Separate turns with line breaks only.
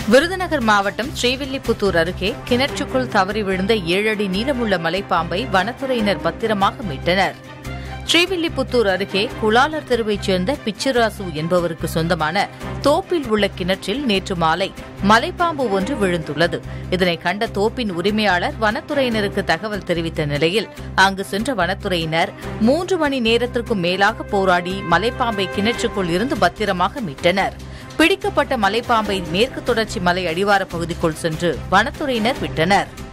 விருதுநகர் மாவட்டம் ஸ்ரீவில்லிபுத்தூர் அருகே கிணற்றுக்குள் தவறி விழுந்த ஏழடி நீளமுள்ள மலைப்பாம்பை வனத்துறையினர் பத்திரமாக மீட்டனர் ஸ்ரீவில்லிபுத்தூர் அருகே குளாலர் தெருவைச் சேர்ந்த பிச்சிராசு என்பவருக்கு சொந்தமான தோப்பில் உள்ள கிணற்றில் நேற்று மாலை மலைப்பாம்பு ஒன்று விழுந்துள்ளது இதனை கண்ட தோப்பின் உரிமையாளர் வனத்துறையினருக்கு தகவல் தெரிவித்த நிலையில் அங்கு சென்ற வனத்துறையினர் மூன்று மணி நேரத்திற்கும் மேலாக போராடி மலைப்பாம்பை கிணற்றுக்குள் இருந்து பத்திரமாக மீட்டனர் பிடிக்கப்பட்ட மலைப்பாம்பை மேற்கு தொடர்ச்சி மலை அடிவார பகுதிக்குள் சென்று வனத்துறையினர் விட்டனர்